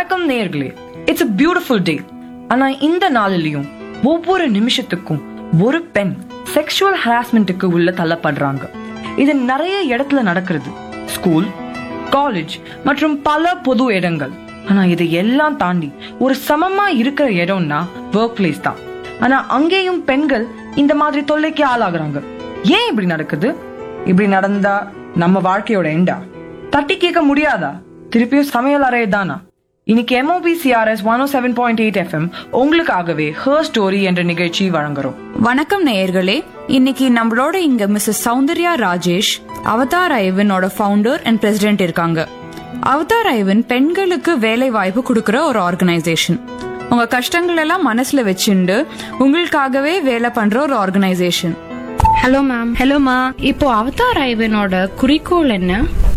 வணக்கம் நேயர்களே it's a beautiful டே ஆனா இந்த நாளிலையும் ஒவ்வொரு நிமிஷத்துக்கும் ஒரு பெண் செக்ஷுவல் ஹராஸ்மெண்ட்டுக்கு உள்ள தள்ளப்படுறாங்க இது நிறைய இடத்துல நடக்கிறது ஸ்கூல் காலேஜ் மற்றும் பல பொது இடங்கள் ஆனா இது எல்லாம் தாண்டி ஒரு சமமா இருக்கிற இடம்னா ஒர்க் பிளேஸ் தான் ஆனா அங்கேயும் பெண்கள் இந்த மாதிரி தொல்லைக்கு ஆளாகுறாங்க ஏன் இப்படி நடக்குது இப்படி நடந்தா நம்ம வாழ்க்கையோட எண்டா தட்டி கேட்க முடியாதா திருப்பியும் சமையல் அறை தானா இன்னைக்கு MOP CRS one seven point eight FM உங்களுக்காகவே ஹர் ஸ்டோரி என்ற நிகழ்ச்சி வழங்குறோம் வணக்கம் நேயர்களே இன்னைக்கு நம்மளோட இங்க மிஸ்ஸஸ் சௌந்தர்யா ராஜேஷ் அவதார் ஐவனோட ஃபவுண்டர் அண்ட் பிரசிடென்ட் இருக்காங்க அவதார் ஐவன் பெண்களுக்கு வேலை வாய்ப்பு கொடுக்கிற ஒரு ஆர்கனைசேஷன் உங்க கஷ்டங்கள் எல்லாம் மனசுல வச்சுண்டு உங்களுக்காகவே வேலை பண்ற ஒரு ஆர்கனைசேஷன் ஹலோ மேம் ஹலோமா இப்போ அவதார் ஐவனோட குறிக்கோள் என்ன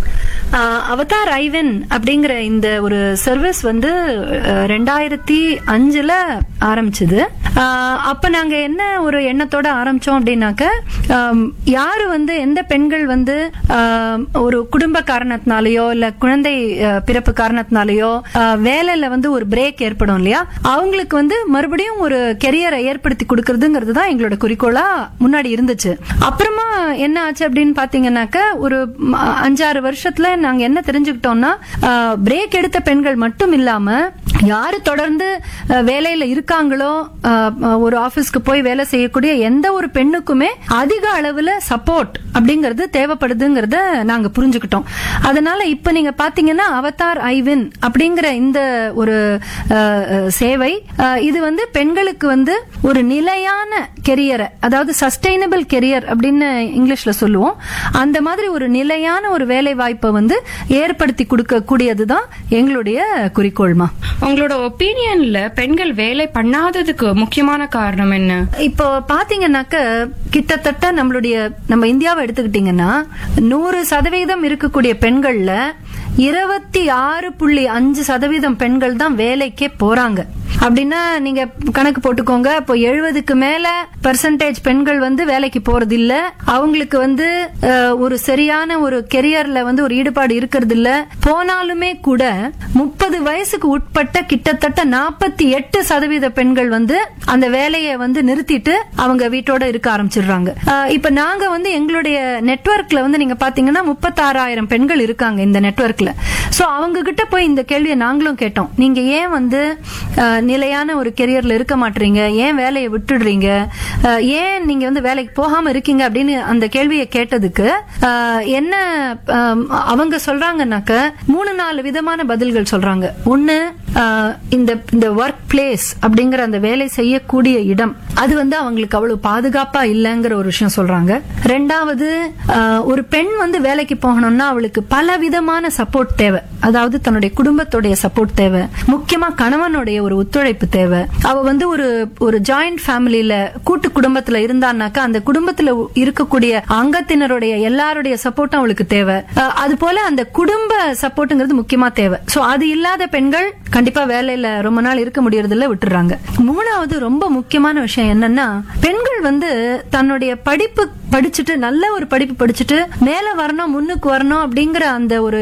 அவதார் ஐவன் அப்படிங்கிற இந்த ஒரு சர்வீஸ் வந்து அஹ், ரெண்டாயிரத்தி அஞ்சுல ஆரம்பிச்சது அஹ், அப்ப நாங்க என்ன ஒரு எண்ணத்தோட ஆரம்பிச்சோம் அப்படின்னாக்க ஆம், யாரு வந்து எந்த பெண்கள் வந்து ஆம், ஒரு குடும்ப காரணத்தினாலயோ இல்ல குழந்தை அஹ், பிறப்பு காரணத்தினாலயோ அஹ், வேலையில வந்து ஒரு பிரேக் ஏற்படும் இல்லையா அவங்களுக்கு வந்து மறுபடியும் ஒரு கெரியரை ஏற்படுத்தி கொடுக்கறதுங்கிறது தான் எங்களோட குறிக்கோளா முன்னாடி இருந்துச்சு அப்புறமா என்ன ஆச்சு அப்படின்னு பாத்தீங்கன்னாக்க ஒரு ம், அஞ்சாறு வருஷத்துல நாங்க என்ன தெரிஞ்சுக்கிட்டோம்னா பிரேக் எடுத்த பெண்கள் மட்டும் இல்லாம யாரு தொடர்ந்து அஹ், வேலையில இருக்காங்களோ அஹ், ஒரு ஆபீஸ்க்கு போய் வேலை செய்யக்கூடிய எந்த ஒரு பெண்ணுக்குமே அதிக அளவுல சப்போர்ட் அப்படிங்கறது தேவைப்படுதுங்கிறத நாங்க புரிஞ்சுக்கிட்டோம் அதனால இப்ப நீங்க பாத்தீங்கன்னா அவதார் ஐவின் அப்படிங்கிற இந்த ஒரு அஹ், அஹ், சேவை அஹ், இது வந்து பெண்களுக்கு வந்து ஒரு நிலையான கெரியரை அதாவது சஸ்டைனபிள் கெரியர் அப்படின்னு இங்கிலீஷ்ல சொல்லுவோம் அந்த மாதிரி ஒரு நிலையான ஒரு வேலை வாய்ப்பை வந்து ஏற்படுத்தி கொடுக்க கூடியதுதான் எங்களுடைய குறிக்கோள்மா உங்களோட ஒப்பீனியன்ல பெண்கள் வேலை பண்ணாததுக்கு முக்கியமான காரணம் என்ன இப்போ பாத்தீங்கன்னாக்க கிட்டத்தட்ட நம்மளுடைய நம்ம இந்தியாவை எடுத்துக்கிட்டீங்கன்னா நூறு சதவீதம் இருக்கக்கூடிய பெண்கள்ல இருபத்தி ஆறு புள்ளி அஞ்சு சதவீதம் பெண்கள் தான் வேலைக்கே போறாங்க அப்படின்னா நீங்க கணக்கு போட்டுக்கோங்க இப்போ எழுபதுக்கு மேல பெர்சன்டேஜ் பெண்கள் வந்து வேலைக்கு போறது இல்ல அவங்களுக்கு வந்து அஹ், ஒரு சரியான ஒரு கெரியர்ல வந்து ஒரு ஈடுபாடு இருக்கிறது இல்ல போனாலுமே கூட முப்பது வயசுக்கு உட்பட்ட கிட்டத்தட்ட நாற்பத்தி எட்டு சதவீத பெண்கள் வந்து அந்த வேலையை வந்து நிறுத்திட்டு அவங்க வீட்டோட இருக்க ஆரம்பிச்சிடுறாங்க அஹ், இப்ப நாங்க வந்து எங்களுடைய நெட்வொர்க்ல வந்து நீங்க பாத்தீங்கன்னா முப்பத்தாறாயிரம் பெண்கள் இருக்காங்க இந்த நெட்வொர்க்ல சோ அவங்க கிட்ட போய் இந்த கேள்வியை நாங்களும் கேட்டோம் நீங்க ஏன் வந்து அஹ், நிலையான ஒரு கெரியர்ல இருக்க மாட்டீங்க ஏன் வேலையை விட்டுடுறீங்க அஹ், ஏன் நீங்க வந்து வேலைக்கு போகாம இருக்கீங்க அப்படின்னு அந்த கேள்வியை கேட்டதுக்கு அஹ், என்ன அஹ், அவங்க சொல்றாங்கன்னாக்க மூணு நாலு விதமான பதில்கள் சொல்றாங்க ஒண்ணு அஹ், இந்த இந்த ஒர்க் பிளேஸ் அப்படிங்கிற அந்த வேலை செய்யக்கூடிய இடம் அது வந்து அவங்களுக்கு அவ்வளவு பாதுகாப்பா இல்லைங்கிற ஒரு விஷயம் சொல்றாங்க ரெண்டாவது அஹ், ஒரு பெண் வந்து வேலைக்கு போகணும்னா அவளுக்கு பல விதமான சப்போர்ட் தேவை அதாவது தன்னுடைய குடும்பத்துடைய சப்போர்ட் தேவை முக்கியமா கணவனுடைய ஒரு ஒத்துழைப்பு தேவை அவ வந்து ஒரு ஒரு ஜாயிண்ட் ஃபேமிலியில கூட்டு குடும்பத்துல இருந்தான்னாக்கா அந்த குடும்பத்துல இருக்கக்கூடிய அங்கத்தினருடைய எல்லாருடைய சப்போர்ட்டும் அவளுக்கு தேவை அஹ், அது போல அந்த குடும்ப சப்போர்ட்ங்கிறது முக்கியமா தேவை சோ அது இல்லாத பெண்கள் கண்டிப்பா வேலையில ரொம்ப நாள் இருக்க முடியறதில்ல விட்டுறாங்க மூணாவது ரொம்ப முக்கியமான விஷயம் என்னன்னா பெண்கள் வந்து தன்னுடைய படிப்பு படிச்சுட்டு நல்ல ஒரு படிப்பு படிச்சுட்டு மேல வரணும் முன்னுக்கு வரணும் அப்படிங்கிற அந்த ஒரு